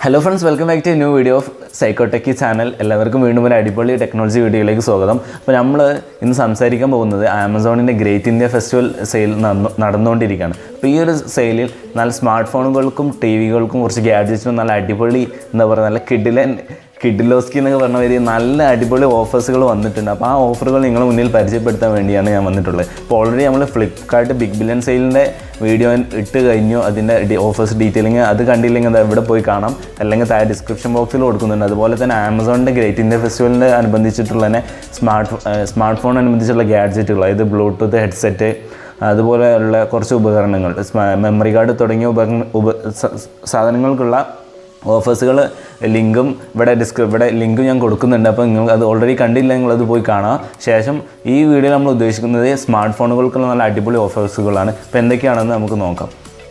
hello friends welcome back to new video of സൈക്കോടെക്കി channel എല്ലാവർക്കും വീണ്ടും ഒരു അടിപൊളി ടെക്നോളജി വീഡിയോയിലേക്ക് സ്വാഗതം അപ്പോൾ നമ്മൾ ഇന്ന് സംസാരിക്കാൻ പോകുന്നത് ആമസോണിൻ്റെ ഗ്രേറ്റ് ഇന്ത്യ ഫെസ്റ്റിവൽ സെയിൽ നടന്നുകൊണ്ടിരിക്കുകയാണ് അപ്പോൾ ഈ ഒരു സെയിലിൽ നല്ല സ്മാർട്ട് ഫോണുകൾക്കും ടി വികൾക്കും കുറച്ച് ഗാഡ്ജറ്റ്സിനും നല്ല അടിപൊളി എന്താ പറയുക നല്ല കിഡിലൻ കിഡിലോസ്കി എന്നൊക്കെ പറഞ്ഞ വരി നല്ല അടിപൊളി ഓഫേഴ്സുകൾ വന്നിട്ടുണ്ട് അപ്പോൾ ആ ഓഫറുകൾ നിങ്ങളുടെ മുന്നിൽ പരിചയപ്പെടുത്താൻ വേണ്ടിയാണ് ഞാൻ വന്നിട്ടുള്ളത് അപ്പോൾ ഓൾറെഡി നമ്മൾ ഫ്ലിപ്കാർട്ട് ബിഗ് ബില്യൺ സെയിലിൻ്റെ വീഡിയോ ഇട്ട് കഴിഞ്ഞു അതിൻ്റെ ഓഫേഴ്സ് ഡീറ്റെയിലിങ് അത് കണ്ടില്ലെങ്കിൽ അത് ഇവിടെ പോയി കാണാം അല്ലെങ്കിൽ താഴെ ഡിസ്ക്രിപ്ഷൻ ബോക്സിൽ കൊടുക്കുന്നുണ്ട് അതുപോലെ തന്നെ ആമസോണിൻ്റെ ഗ്രേറ്റ് ഇന്ത്യ ഫെസ്റ്റിവലിൻ്റെ അനുബന്ധിച്ചിട്ടുള്ള തന്നെ സ്മാർട്ട് സ്മാർട്ട് ഫോൺ അനുബന്ധിച്ചുള്ള ഗാഡ്ജറ്റുകൾ അതായത് ബ്ലൂടൂത്ത് ഹെഡ്സെറ്റ് അതുപോലെയുള്ള കുറച്ച് ഉപകരണങ്ങൾ മെമ്മറി കാർഡ് തുടങ്ങിയ ഉപകരണ ഉപ സ- സാധനങ്ങൾക്കുള്ള ഓഫേഴ്സുകൾ ലിങ്കും ഇവിടെ ഡിസ്ക്രി ഇവിടെ ലിങ്കും ഞാൻ കൊടുക്കുന്നുണ്ട് അപ്പോൾ നിങ്ങൾ അത് ഓൾറെഡി കണ്ടില്ല നിങ്ങളത് പോയി കാണാം ശേഷം ഈ വീഡിയോ നമ്മൾ ഉദ്ദേശിക്കുന്നത് സ്മാർട്ട് ഫോണുകൾക്കുള്ള നല്ല അടിപൊളി ഓഫേഴ്സുകളാണ് അപ്പോൾ എന്തൊക്കെയാണെന്ന് നമുക്ക് നോക്കാം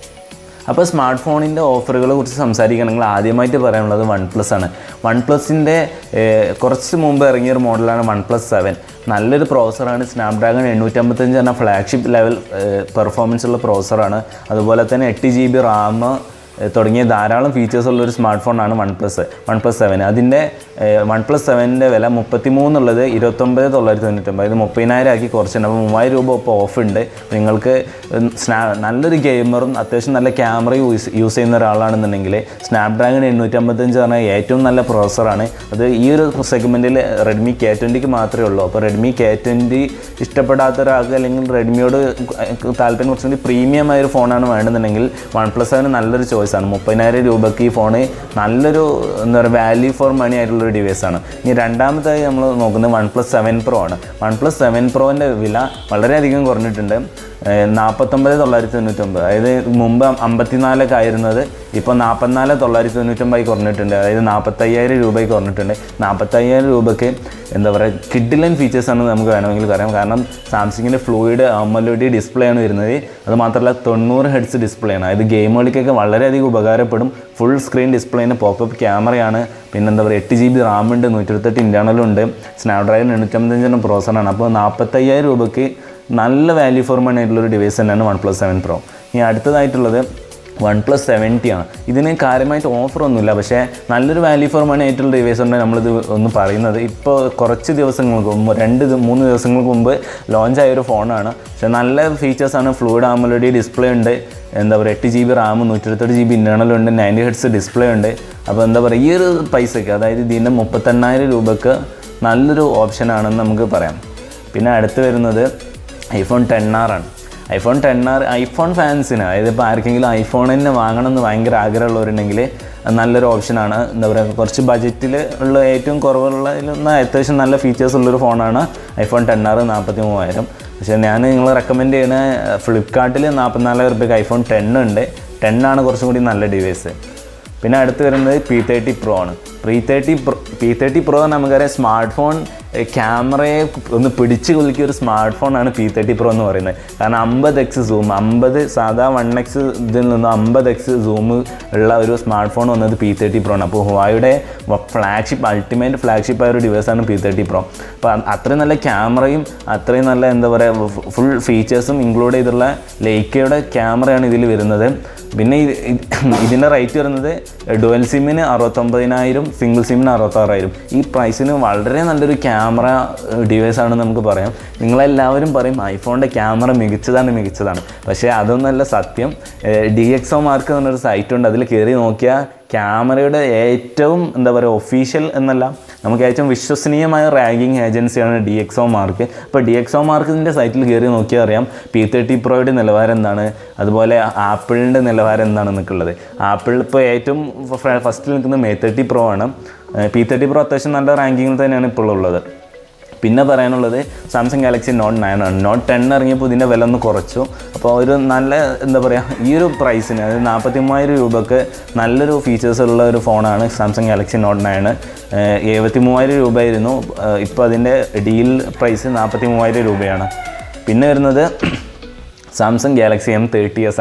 അപ്പോൾ സ്മാർട്ട് ഫോണിൻ്റെ ഓഫറുകളെ കുറിച്ച് സംസാരിക്കുകയാണെങ്കിൽ ആദ്യമായിട്ട് പറയാനുള്ളത് വൺ പ്ലസ് ആണ് വൺ പ്ലസിൻ്റെ കുറച്ച് മുമ്പ് ഇറങ്ങിയൊരു മോഡലാണ് വൺ പ്ലസ് സെവൻ നല്ലൊരു പ്രോസറാണ് സ്നാപ്ഡ്രാഗൺ എണ്ണൂറ്റമ്പത്തഞ്ച് എന്ന ഫ്ലാഗ്ഷിപ്പ് ലെവൽ പെർഫോമൻസ് ഉള്ള പ്രോസറാണ് അതുപോലെ തന്നെ എട്ട് ജി ബി റാം തുടങ്ങിയ ധാരാളം ഫീച്ചേഴ്സ് ഉള്ള ഒരു സ്മാർട്ട് ഫോണാണ് one plus one plus seven അതിൻ്റെ വൺ പ്ലസ് സെവൻ്റെ വില മുപ്പത്തി മൂന്നുള്ളത് ഇരുപത്തൊമ്പത് തൊള്ളായിരത്തി തൊണ്ണൂറ്റൊമ്പത് ഇത് മുപ്പതിനായിരം ആക്കി കുറച്ചുണ്ട് അപ്പോൾ മൂവായിരം രൂപ ഇപ്പോൾ ഓഫ് ഉണ്ട് നിങ്ങൾക്ക് സ്നാ നല്ലൊരു ഗെയിമറും അത്യാവശ്യം നല്ല ക്യാമറ യൂസ് യൂസ് ചെയ്യുന്ന ഒരാളാണെന്നുണ്ടെങ്കിൽ സ്നാപ്ഡ്രാഗൺ എണ്ണൂറ്റമ്പത്തഞ്ച് പറഞ്ഞാൽ ഏറ്റവും നല്ല പ്രോസറാണ് അത് ഈ ഒരു സെഗ്മെൻറ്റിൽ റെഡ്മി കെ ട്വൻറ്റിക്ക് മാത്രമേ ഉള്ളൂ അപ്പോൾ റെഡ്മി കെ ട്വൻറ്റി ഇഷ്ടപ്പെടാത്ത ഒരാൾക്ക് അല്ലെങ്കിൽ റെഡ്മിയോട് താല്പര്യം കുറച്ചുകൂടി പ്രീമിയം ആയ ഒരു ഫോണാണ് വേണമെന്നുണ്ടെങ്കിൽ വൺ പ്ലസ് സെവൻ നല്ലൊരു ചോയ്സാണ് മുപ്പതിനായിരം രൂപയ്ക്ക് ഈ ഫോണ് നല്ലൊരു എന്താ പറയുക വാല്യൂ ഫോർ മണി ആയിട്ടുള്ളൊരു ഡിവൈസാണ് ഇനി രണ്ടാമതായി നമ്മൾ നോക്കുന്നത് വൺ പ്ലസ് സെവൻ പ്രോ ആണ് വൺ പ്ലസ് സെവൻ പ്രോൻ്റെ വില വളരെയധികം കുറഞ്ഞിട്ടുണ്ട് നാൽപ്പത്തൊമ്പത് തൊള്ളായിരത്തി തൊണ്ണൂറ്റൊമ്പത് അതായത് മുമ്പ് അമ്പത്തിനാലൊക്കെ ആയിരുന്നത് ഇപ്പോൾ നാൽപ്പത്തിനാല് തൊള്ളായിരത്തി തൊണ്ണൂറ്റൊമ്പതായി കുറഞ്ഞിട്ടുണ്ട് അതായത് നാൽപ്പത്തയ്യായിരം രൂപയ്ക്ക് കുറഞ്ഞിട്ടുണ്ട് നാൽപ്പത്തയ്യായിരം രൂപയ്ക്ക് എന്താ പറയുക കിഡിലൻ ഫീച്ചേഴ്സാണ് നമുക്ക് വേണമെങ്കിൽ പറയാം കാരണം സാംസങ്ങിൻ്റെ ഫ്ലൂയിഡ് അമലോഡി ഡിസ്പ്ലേ ആണ് വരുന്നത് അത് മാത്രമല്ല തൊണ്ണൂറ് ഹെഡ്സ് ഡിസ്പ്ലേ ആണ് അതായത് ഗെയിമുകൾക്കൊക്കെ വളരെയധികം ഉപകാരപ്പെടും ഫുൾ സ്ക്രീൻ ഡിസ്പ്ലേന് പോപ്പപ്പ് ക്യാമറയാണ് പിന്നെ എന്താ പറയുക എട്ട് ജി ബി റാമുണ്ട് നൂറ്റിരുപത്തെട്ട് ഇൻറ്റേർണലും ഉണ്ട് സ്നാപ്ഡ്രാഗൺ എണ്ണൂറ്റമ്പത്തഞ്ചിൻ്റെ പ്രോസറാണ് അപ്പോൾ നാൽപ്പത്തയ്യായിരം രൂപയ്ക്ക് നല്ല വാല്യൂ ഫോർ മണി ആയിട്ടുള്ളൊരു ഡിവൈസ് തന്നെയാണ് വൺ പ്ലസ് സെവൻ പ്രോ ഇനി അടുത്തതായിട്ടുള്ളത് വൺ പ്ലസ് സെവൻറ്റി ആണ് ഇതിന് കാര്യമായിട്ട് ഓഫറൊന്നുമില്ല പക്ഷേ നല്ലൊരു വാല്യൂ ഫോർ മണി ആയിട്ടുള്ള ഡിവൈസ് ഉണ്ട് നമ്മളിത് ഒന്ന് പറയുന്നത് ഇപ്പോൾ കുറച്ച് ദിവസങ്ങൾക്ക് മുമ്പ് രണ്ട് ദി- മൂന്ന് ദിവസങ്ങൾക്ക് മുമ്പ് ലോഞ്ച് ആയ ഒരു ഫോണാണ് പക്ഷേ നല്ല ഫീച്ചേഴ്സാണ് ഫ്ലൂയിഡ് ആമലോഡി ഡിസ്പ്ലേ ഉണ്ട് എന്താ പറയുക എട്ട് ജി ബി റാം നൂറ്റിരുപത്തെട്ട് ജി ബി ഇൻറ്റേർണൽ ഉണ്ട് നയൻറ്റി ഹെഡ്സ് ഡിസ്പ്ലേ ഉണ്ട് അപ്പോൾ എന്താ പറയുക ഈ ഒരു പൈസയ്ക്ക് അതായത് ഇതിൻ്റെ മുപ്പത്തെണ്ണായിരം രൂപയ്ക്ക് നല്ലൊരു ഓപ്ഷനാണെന്ന് നമുക്ക് പറയാം പിന്നെ അടുത്ത് വരുന്നത് ഐഫോൺ ടെൻ ആർ ആണ് ഐഫോൺ ടെൻ ആർ ഐഫോൺ ഫാൻസിന് അതായത് ഇപ്പോൾ ആർക്കെങ്കിലും ഐഫോൺ തന്നെ വാങ്ങണം എന്ന് ഭയങ്കര ആഗ്രഹമുള്ളവരുണ്ടെങ്കിൽ അത് നല്ലൊരു ഓപ്ഷനാണ് എന്താ പറയുക കുറച്ച് ബജറ്റിൽ ഉള്ള ഏറ്റവും കുറവുള്ളതിലൊന്ന് അത്യാവശ്യം നല്ല ഫീച്ചേഴ്സ് ഉള്ളൊരു ഫോണാണ് ഐഫോൺ ടെൻ ആർ നാൽപ്പത്തി മൂവായിരം പക്ഷേ ഞാൻ നിങ്ങൾ റെക്കമെൻഡ് ചെയ്യുന്ന ഫ്ലിപ്കാർട്ടിൽ നാൽപ്പത്തിനാലായിരം റുപ്യക്ക് ഐഫോൺ ടെൻ ഉണ്ട് ടെൻ ആണ് കുറച്ചും കൂടി നല്ല ഡിവൈസ് പിന്നെ അടുത്ത് വരുന്നത് പി തേർട്ടി പ്രോ ആണ് P thirty pro P thirty pro നമുക്കറിയാം സ്മാർട്ട് ഫോൺ ക്യാമറയെ ഒന്ന് പിടിച്ച് കുലുക്കിയ ഒരു സ്മാർട്ട് ഫോണാണ് പി തേർട്ടി പ്രോ എന്ന് പറയുന്നത് കാരണം അമ്പത് എക്സ് സൂം അമ്പത് സാധാ വൺ എക്സ് ഇതിൽ നിന്ന് അമ്പത് എക്സ് സൂം ഉള്ള ഒരു സ്മാർട്ട് ഫോൺ വന്നത് പി തേർട്ടി പ്രോ ആണ് അപ്പോൾ ഹുവായുടെ ഫ്ലാഗ്ഷിപ്പ് അൾട്ടിമേറ്റ് ഫ്ലാഗ്ഷിപ്പ് ആയ ഒരു ഡിവൈസാണ് പി തേർട്ടി പ്രോ അപ്പോൾ അത്രയും നല്ല ക്യാമറയും അത്രയും നല്ല എന്താ പറയുക ഫുൾ ഫീച്ചേഴ്സും ഇൻക്ലൂഡ് ചെയ്തിട്ടുള്ള ലേക്കയുടെ ക്യാമറയാണ് ഇതിൽ വരുന്നത് പിന്നെ ഇത് ഇത് ഇതിൻ്റെ റേറ്റ് വരുന്നത് ഡുവൽ സിമ്മിന് അറുപത്തൊമ്പതിനായിരം സിംഗിൾ സിമ്മിന് അറുപത്താറായിരം ഈ പ്രൈസിന് വളരെ നല്ലൊരു ക്യാമറ ഡിവൈസ് ആണെന്ന് നമുക്ക് പറയാം നിങ്ങളെല്ലാവരും പറയും ഐഫോണിൻ്റെ ക്യാമറ മികച്ചതാണ് മികച്ചതാണ് പക്ഷേ അതൊന്നല്ല സത്യം ഡി എക്സ് ഒ മാർക്ക് എന്നൊരു സൈറ്റ് ഉണ്ട് അതിൽ കയറി നോക്കിയാൽ ക്യാമറയുടെ ഏറ്റവും എന്താ പറയുക ഒഫീഷ്യൽ എന്നല്ല നമുക്ക് ഏറ്റവും വിശ്വസനീയമായ റാങ്കിങ് ഏജൻസിയാണ് ഡി എക്സ് ഒ മാർക്ക് അപ്പോൾ ഡി എക്സ് ഒ മാർക്കിൻ്റെ സൈറ്റിൽ കയറി നോക്കിയാൽ അറിയാം പി തേർട്ടി പ്രോയുടെ നിലവാരം എന്താണ് അതുപോലെ ആപ്പിളിൻ്റെ നിലവാരം എന്താണ് നിൽക്കുള്ളത് ആപ്പിൾ ഇപ്പോൾ ഏറ്റവും ഫസ്റ്റിൽ നിൽക്കുന്നത് മേ തേർട്ടി പ്രോ ആണ് പി തേർട്ടി പ്രോ അത്യാവശ്യം നല്ല റാങ്കിങ്ങിൽ തന്നെയാണ് ഇപ്പോൾ ഉള്ളത് പിന്നെ പറയാനുള്ളത് സാംസങ് ഗാലക്സി നോട്ട് നയൻ ആണ് നോട്ട് ടെൻ ഇറങ്ങിയപ്പോൾ ഇതിൻ്റെ വില ഒന്ന് കുറച്ചു അപ്പോൾ ഒരു നല്ല എന്താ പറയുക ഈ ഒരു പ്രൈസിന് അതായത് നാൽപ്പത്തി മൂവായിരം രൂപക്ക് നല്ലൊരു ഫീച്ചേഴ്സ് ഉള്ള ഒരു ഫോണാണ് സാംസങ് ഗാലക്സി നോട്ട് നയൻ എഴുപത്തി മൂവായിരം രൂപയായിരുന്നു ഇപ്പോൾ അതിൻ്റെ ഡീൽ പ്രൈസ് നാൽപ്പത്തി മൂവായിരം രൂപയാണ് പിന്നെ വരുന്നത് Samsung Galaxy M thirty S ആണ്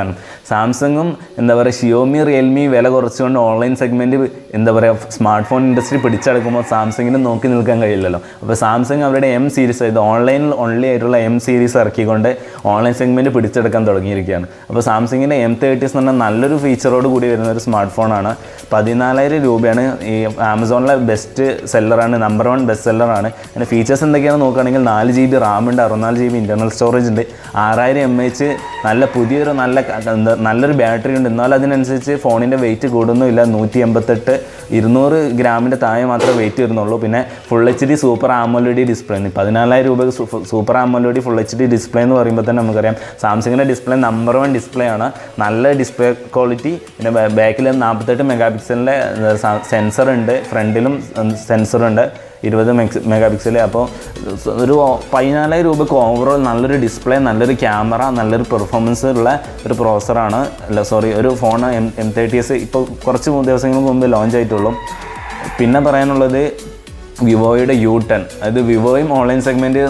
സാംസങ്ങും എന്താ പറയുക ഷിയോമി റിയൽമി വില കുറച്ചുകൊണ്ട് ഓൺലൈൻ സെഗ്മെൻറ്റ് എന്താ പറയുക സ്മാർട്ട് ഫോൺ ഇൻഡസ്ട്രി പിടിച്ചെടുക്കുമ്പോൾ സാംസങ്ങിന് നോക്കി നിൽക്കാൻ കഴിയില്ലല്ലോ അപ്പോൾ സാംസങ് അവരുടെ എം സീരീസ് ഇത് ഓൺലൈനിൽ ഓൺലി ആയിട്ടുള്ള എം സീരീസ് ഇറക്കിക്കൊണ്ട് ഓൺലൈൻ സെഗ്മെൻറ്റ് പിടിച്ചെടുക്കാൻ തുടങ്ങിയിരിക്കുകയാണ് അപ്പോൾ സാംസങ്ങിൻ്റെ എം തേർട്ടീസ് എന്ന് പറഞ്ഞാൽ നല്ലൊരു ഫീച്ചറോട് കൂടി വരുന്ന ഒരു സ്മാർട്ട് ഫോണാണ് പതിനാലായിരം രൂപയാണ് ഈ ആമസോണിലെ ബെസ്റ്റ് സെല്ലറാണ് നമ്പർ വൺ ബെസ്റ്റ് സെല്ലറാണ് അതിൻ്റെ ഫീച്ചേഴ്സ് എന്തൊക്കെയാണെന്ന് നോക്കുകയാണെങ്കിൽ നാല് ജി ബി റാം ഉണ്ട് അറുപത്തിനാല് ജി ബി ഇൻറ്റർണൽ സ്റ്റോറേജ് ഉണ്ട് ആറായിരം എം എച്ച് നല്ല പുതിയൊരു നല്ല ക- എന്താ നല്ലൊരു ബാറ്ററി ഉണ്ട് എന്നാൽ അതിനനുസരിച്ച് ഫോണിൻ്റെ വെയിറ്റ് കൂടുന്നുമില്ല നൂറ്റി എൺപത്തെട്ട് ഇരുന്നൂറ് ഗ്രാമിൻ്റെ താഴെ മാത്രമേ വെയിറ്റ് വരുന്നുള്ളൂ പിന്നെ full H D super AMOLED display ഉണ്ട് പതിനാലായിരം രൂപ super AMOLED full H D display എന്ന് പറയുമ്പോൾ തന്നെ നമുക്കറിയാം സാംസങ്ങിൻ്റെ ഡിസ്പ്ലേ നമ്പർ വൺ ഡിസ്പ്ലേ ആണ് നല്ല ഡിസ്പ്ലേ ക്വാളിറ്റി പിന്നെ ബാക്കിൽ നാൽപ്പത്തെട്ട് മെഗാ പിക്സലിൻ്റെ സെൻസർ ഉണ്ട് ഫ്രണ്ടിലും സെൻസർ ഉണ്ട് ഇരുപത് മെക്സ് മെഗാ പിക്സൽ അപ്പോൾ ഒരു പതിനാലായിരം രൂപയ്ക്ക് ഓവറോൾ നല്ലൊരു ഡിസ്പ്ലേ നല്ലൊരു ക്യാമറ നല്ലൊരു പെർഫോമൻസ് ഉള്ള ഒരു പ്രോസറാണ് അല്ല സോറി ഒരു phone M M thirty S ഇപ്പോൾ കുറച്ച് ദിവസങ്ങൾക്ക് മുമ്പ് ലോഞ്ച് ആയിട്ടുള്ളൂ പിന്നെ പറയാനുള്ളത് വിവോയുടെ യു ടെൻ അത് വിവോയും ഓൺലൈൻ സെഗ്മെൻറ്റ്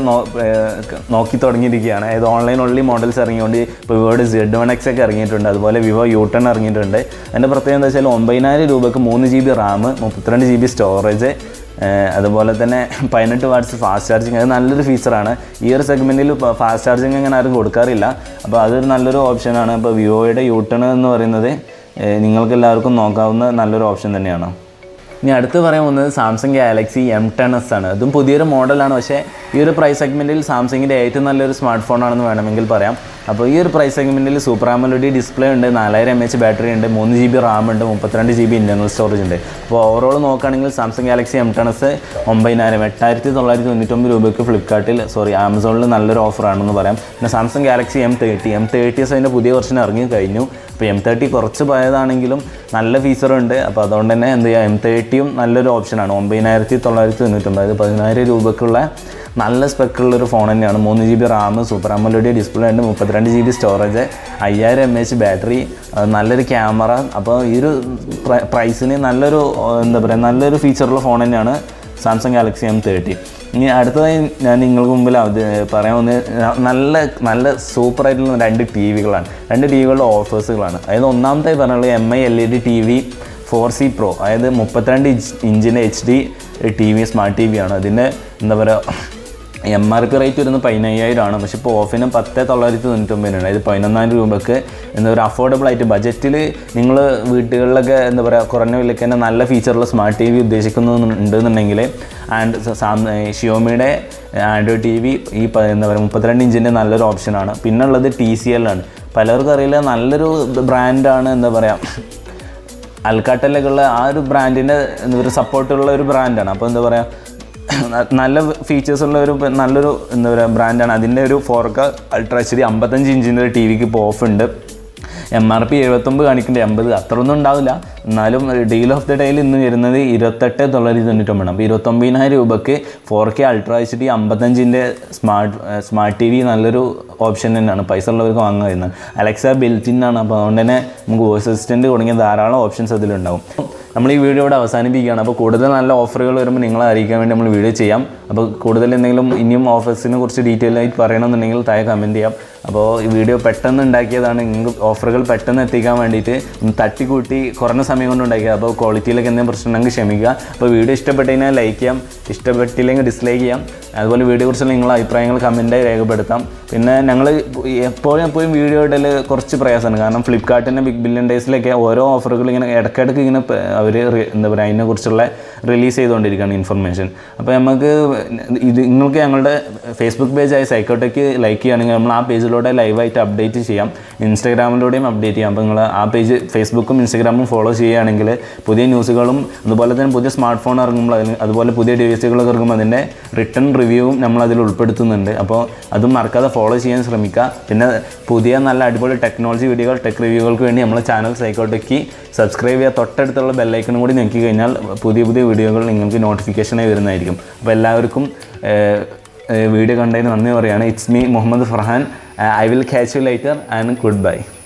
നോക്കി തുടങ്ങിയിരിക്കുകയാണ് അതായത് ഓൺലൈൻ ഓൺലി മോഡൽസ് ഇറങ്ങിക്കൊണ്ട് ഇപ്പോൾ വിവോയുടെ സെഡ് വൺ എക്സ് ഒക്കെ ഇറങ്ങിയിട്ടുണ്ട് അതുപോലെ വിവോ യു ടെൻ ഇറങ്ങിയിട്ടുണ്ട് അതിൻ്റെ പ്രത്യേകത എന്താ വെച്ചാൽ ഒമ്പതിനായിരം രൂപയ്ക്ക് മൂന്ന് ജി ബി റാം മുപ്പത്തിരണ്ട് ജി ബി സ്റ്റോറേജ് അതുപോലെ തന്നെ പതിനെട്ട് വാട്ട്സ് ഫാസ്റ്റ് ചാർജിങ് അത് നല്ലൊരു ഫീച്ചറാണ് ഈ ഒരു സെഗ്മെൻറ്റിൽ ഫാസ്റ്റ് ചാർജിങ് അങ്ങനെ ആരും കൊടുക്കാറില്ല അപ്പോൾ അതൊരു നല്ലൊരു ഓപ്ഷനാണ് ഇപ്പോൾ വിവോയുടെ യു ടെൻ എന്ന് പറയുന്നത് ഏഹ് നിങ്ങൾക്ക് എല്ലാവർക്കും നോക്കാവുന്ന നല്ലൊരു ഓപ്ഷൻ തന്നെയാണ് ഇനി അടുത്ത് പറയാൻ പോകുന്നത് Samsung Galaxy M ten S ആണ് അതും പുതിയൊരു മോഡലാണ് പക്ഷേ ഈ ഒരു പ്രൈസ് സെഗ്മെൻറ്റിൽ സാംസങ്ങിൻ്റെ ഏറ്റവും നല്ലൊരു സ്മാർട്ട് ഫോണാണെന്ന് വേണമെങ്കിൽ പറയാം അപ്പോൾ ഈ ഒരു പ്രൈസ് സെഗ്മെൻറ്റിൽ സൂപ്പർ ആമലോഡി ഡിസ്പ്ലേ ഉണ്ട് നാലായിരം എം എച്ച് ബാറ്ററി ഉണ്ട് മൂന്ന് ജി ബി റാം ഉണ്ട് മുപ്പത്തിരണ്ട് ജി ബി ഇൻറ്റർണൽ സ്റ്റോറേജ് ഉണ്ട് അപ്പോൾ ഓവറോൾ നോക്കുകയാണെങ്കിൽ Samsung Galaxy M ten S ഒമ്പതിനായിരം എട്ടായിരത്തി തൊള്ളായിരത്തി തൊണ്ണൂറ്റൊമ്പത് രൂപയ്ക്ക് ഫ്ലിപ്കാർട്ടിൽ സോറി ആമസോണിൽ നല്ലൊരു ഓഫറാണെന്ന് പറയാം പിന്നെ Samsung Galaxy M thirty M thirty S അതിൻ്റെ പുതിയ വെർഷൻ ഇറങ്ങി കഴിഞ്ഞു അപ്പോൾ എം തേർട്ടി കുറച്ച് പോയതാണെങ്കിലും നല്ല ഫീച്ചറുണ്ട് അപ്പോൾ അതുകൊണ്ട് തന്നെ എന്ത് ചെയ്യുക എം തേർട്ടിയും നല്ലൊരു ഓപ്ഷനാണ് ഒമ്പതിനായിരത്തി തൊള്ളായിരത്തി തൊണ്ണൂറ്റൊമ്പത് അതായത് പതിനായിരം രൂപയ്ക്കുള്ള നല്ല സ്പെക്കുള്ളൊരു ഫോൺ തന്നെയാണ് മൂന്ന് G B RAM super AMOLED display ഉണ്ട് മുപ്പത്തിരണ്ട് ജി ബി സ്റ്റോറേജ് അയ്യായിരം എം എച്ച് ബാറ്ററി നല്ലൊരു ക്യാമറ അപ്പോൾ ഈ ഒരു പ്രൈ- പ്രൈസിന് നല്ലൊരു ഏഹ്, എന്താ പറയുക നല്ലൊരു ഫീച്ചറുള്ള ഫോൺ തന്നെയാണ് സാംസങ് ഗാലക്സി എം തേർട്ടി ഇനി അടുത്തതായി ഞാൻ നിങ്ങൾക്ക് മുമ്പിൽ അവധി പറയാൻ വന്നത് നല്ല നല്ല സൂപ്പർ ആയിട്ടുള്ള രണ്ട് ടി വികളാണ് രണ്ട് ടി വികളുടെ ഓഫേഴ്സുകളാണ് അതായത് ഒന്നാമതായി പറഞ്ഞുള്ളത് M I L E D T V four C pro അതായത് മുപ്പത്തിരണ്ട് ഇഞ്ച് ഇഞ്ചിൻ്റെ H D T V smart T V ആണ് അതിൻ്റെ എന്താ പറയുക എം ആർ പി റേറ്റ് വരുന്നത് പതിനയ്യായിരം ആണ് പക്ഷേ ഇപ്പോൾ ഓഫിന് പത്ത് തൊള്ളായിരത്തി തൊണ്ണൂറ്റൊമ്പതിനാണ് അതായത് പതിനൊന്നായിരം രൂപയ്ക്ക് എന്താ പറയുക അഫോർഡബിൾ ആയിട്ട് ബജറ്റിൽ നിങ്ങൾ വീട്ടുകളിലൊക്കെ എന്താ പറയുക കുറഞ്ഞ വിലയ്ക്ക് തന്നെ നല്ല ഫീച്ചറുള്ള സ്മാർട്ട് ടി വി ഉദ്ദേശിക്കുന്നുണ്ടെന്നുണ്ടെങ്കിൽ ആൻഡ് സാം ഷിയോമിയുടെ ആൻഡ്രോയിഡ് ടി വി ഈ പ- എന്താ പറയുക മുപ്പത്തിരണ്ട് ഇഞ്ചിൻ്റെ നല്ലൊരു ഓപ്ഷനാണ് പിന്നെ ഉള്ളത് ടി സി എൽ ആണ് പലർക്കും അറിയില്ല നല്ലൊരു ബ്രാൻഡാണ് എന്താ പറയുക അൽക്കാട്ടലൊക്കെയുള്ള ആ ഒരു ബ്രാൻഡിൻ്റെ എന്താ പറയുക സപ്പോർട്ടുള്ള ഒരു ബ്രാൻഡാണ് അപ്പോൾ എന്താ പറയുക നല്ല ഫീച്ചേഴ്സ് ഉള്ള ഒരു നല്ലൊരു എന്താ പറയുക ബ്രാൻഡാണ് അതിൻ്റെ ഒരു ഫോർക്ക അൾട്രാ എച്ച് ഡി അമ്പത്തഞ്ച് ഇഞ്ചിൻ്റെ ഒരു ടി വിക്ക് ഇപ്പോൾ ഓഫ് ഉണ്ട് എം ആർ പി എഴുപത്തൊമ്പത് കാണിക്കേണ്ട എൺപത് അത്രയൊന്നും ഉണ്ടാവില്ല എന്നാലും ഡീൽ ഓഫ് ദി ഡേയിൽ ഇന്ന് വരുന്നത് ഇരുപത്തെട്ട് തൊള്ളായിരത്തി തൊണ്ണൂറ്റൊമ്പതാണ് അപ്പോൾ ഇരുപത്തൊമ്പതിനായിരം രൂപയ്ക്ക് four K ultra H D അമ്പത്തഞ്ചിൻ്റെ സ്മാർട്ട് സ്മാർട്ട് ടി വി നല്ലൊരു ഓപ്ഷൻ തന്നെയാണ് പൈസ ഉള്ളവർക്ക് വാങ്ങാൻ കഴിയുന്നത് അലക്സ ബിൽറ്റിൻ ആണ് അപ്പോൾ അതുകൊണ്ട് തന്നെ നമുക്ക് വോയിസ് അസിസ്റ്റൻറ്റ് തുടങ്ങിയ ധാരാളം ഓപ്ഷൻസ് അതിലുണ്ടാവും നമ്മൾ ഈ വീഡിയോ ഇവിടെ അവസാനിപ്പിക്കുകയാണ് അപ്പോൾ കൂടുതൽ നല്ല ഓഫറുകൾ വരുമ്പോൾ നിങ്ങളെ അറിയിക്കാൻ വേണ്ടി നമ്മൾ വീഡിയോ ചെയ്യാം അപ്പോൾ കൂടുതൽ എന്തെങ്കിലും ഇനിയും ഓഫേഴ്സിനെ കുറിച്ച് ഡീറ്റെയിൽ ആയിട്ട് പറയണമെന്നുണ്ടെങ്കിൽ താഴെ കമൻറ്റ് ചെയ്യാം അപ്പോൾ ഈ വീഡിയോ പെട്ടെന്ന് ഉണ്ടാക്കിയതാണ് നിങ്ങൾക്ക് ഓഫറുകൾ പെട്ടെന്ന് എത്തിക്കാൻ വേണ്ടിയിട്ട് ഒന്ന് തട്ടിക്കൂട്ടി കുറഞ്ഞ സമയം കൊണ്ട് ഉണ്ടാക്കിയത് അപ്പോൾ ക്വാളിറ്റിയിലൊക്കെ എന്തെങ്കിലും പ്രശ്നം ഉണ്ടെങ്കിൽ ക്ഷമിക്കുക അപ്പോൾ വീഡിയോ ഇഷ്ടപ്പെട്ട് കഴിഞ്ഞാൽ ലൈക്ക് ചെയ്യാം ഇഷ്ടപ്പെട്ടില്ലെങ്കിൽ ഡിസ്ലൈക്ക് ചെയ്യാം അതുപോലെ വീഡിയോ കുറിച്ചുള്ള നിങ്ങളുടെ അഭിപ്രായങ്ങൾ കമൻറ്റായി രേഖപ്പെടുത്താം പിന്നെ ഞങ്ങൾ എപ്പോഴും എപ്പോഴും വീഡിയോ ഇടൽ കുറച്ച് പ്രയാസമാണ് കാരണം ഫ്ലിപ്കാർട്ടിൻ്റെ ബിഗ് ബില്യൺ ഡേയ്സിലൊക്കെ ഓരോ ഓഫറുകൾ ഇങ്ങനെ ഇടയ്ക്കിടയ്ക്ക് ഇങ്ങനെ അവർ എന്താ പറയുക അതിനെക്കുറിച്ചുള്ള റിലീസ് ചെയ്തുകൊണ്ടിരിക്കുകയാണ് ഇൻഫർമേഷൻ അപ്പോൾ നമുക്ക് ഇത് നിങ്ങൾക്ക് ഞങ്ങളുടെ ഫേസ്ബുക്ക് പേജായ സൈക്കോടെക്ക് ലൈക്ക് ചെയ്യുകയാണെങ്കിൽ നമ്മൾ ആ പേജിലൂടെ ലൈവായിട്ട് അപ്ഡേറ്റ് ചെയ്യാം ഇൻസ്റ്റാഗ്രാമിലൂടെയും അപ്ഡേറ്റ് ചെയ്യാം അപ്പോൾ നിങ്ങൾ ആ പേജ് ഫേസ്ബുക്കും ഇൻസ്റ്റാഗ്രാമും ഫോളോ ചെയ്യുകയാണെങ്കിൽ പുതിയ ന്യൂസുകളും അതുപോലെ തന്നെ പുതിയ സ്മാർട്ട് ഫോൺ ഇറങ്ങുമ്പോൾ അതിന് അതുപോലെ പുതിയ ഡിവൈസുകളൊക്കെ ഇറങ്ങുമ്പോൾ അതിൻ്റെ റിട്ടേൺ റിവ്യൂവും നമ്മൾ അതിൽ ഉൾപ്പെടുത്തുന്നുണ്ട് അപ്പോൾ അതും മറക്കാതെ ഫോളോ ചെയ്യാൻ ശ്രമിക്കുക പിന്നെ പുതിയ നല്ല അടിപൊളി ടെക്നോളജി വീഡിയോകൾ ടെക് റിവ്യൂകൾക്ക് വേണ്ടി നമ്മുടെ ചാനൽ സൈക്കോടെക്കി സബ്സ്ക്രൈബ് ചെയ്യുക തൊട്ടടുത്തുള്ള ബെല്ലൈക്കണും കൂടി നോക്കി കഴിഞ്ഞാൽ പുതിയ പുതിയ വീഡിയോകൾ നിങ്ങൾക്ക് നോട്ടിഫിക്കേഷനായി വരുന്നതായിരിക്കും അപ്പോൾ എല്ലാവർക്കും ഏഹ്, ഏഹ്, വീഡിയോ കണ്ടതിന് നന്ദി പറയുകയാണ് it's me Muhammad Farhan I will catch you later and good by